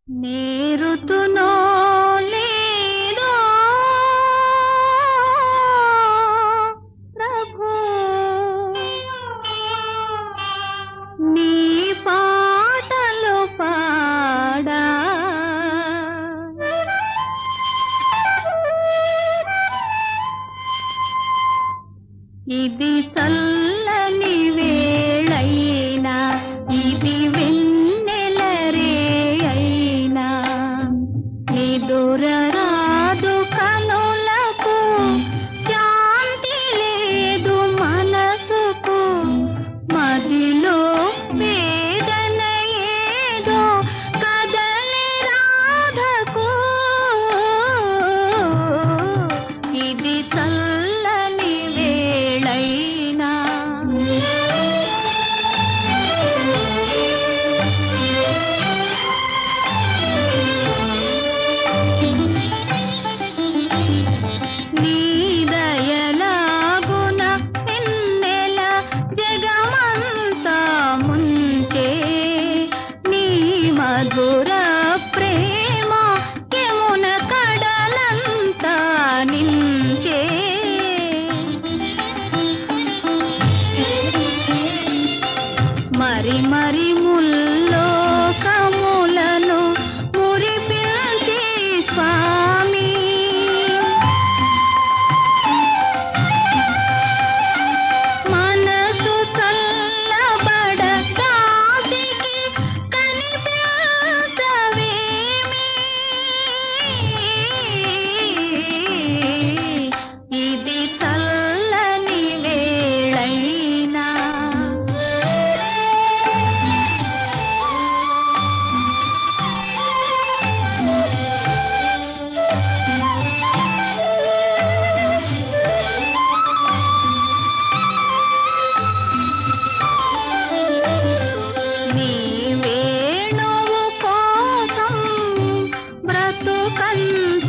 నేరుతునో లేదో ప్రభు నీ పాటలు పాడా ఇది చల్లని వేళైనా ఇది వెన్నెల రే అయినా నిదురరాదు కనులకు శాంతి లేదు మనసుకు మదిలో వేదన ఏదో కదలి రాధకు ఇది చల్లని వేళైనా నీ దయలాగున ఎన్నెల జగమంతా ముంచే నీ మధుర ప్రేమ యమున కడలంతా నించే మరి మరి ముల్లోకములను మురిపించే స్వామి మనసు చల్లబడ దాసికి కనిపించవేమి ఇది చల్లని వేళైనా నీ వేణువు కోసం బ్రతుకంత